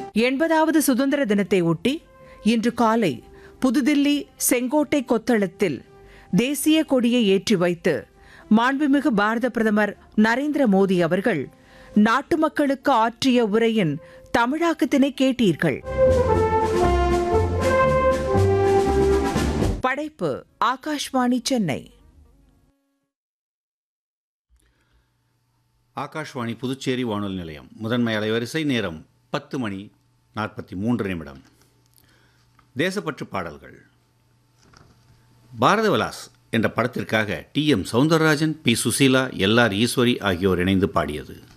எண்பதாவது சுதந்திர தினத்தை ஒட்டி இன்று காலை புதுதில்லி செங்கோட்டை கொத்தளத்தில் தேசிய கொடியை ஏற்றி வைத்து மாண்புமிகு பாரத பிரதமர் நரேந்திர மோடி அவர்கள் நாட்டு மக்களுக்கு ஆற்றிய உரையின் தமிழாக்கத்தினை கேட்டீர்கள் படைப்பு ஆகாஷ்வாணி சென்னை ஆகாஷ்வாணி புதுச்சேரி வானொலி நிலையம் முதன்மை அலைவரிசை நேரம் பத்து மணி நாற்பத்தி மூன்று நிமிடம் தேசப்பற்று பாடல்கள் பாரத விலாஸ் என்ற படத்திற்காக T M Soundararajan P Susheela L R Eswari ஆகியோர் இணைந்து பாடியது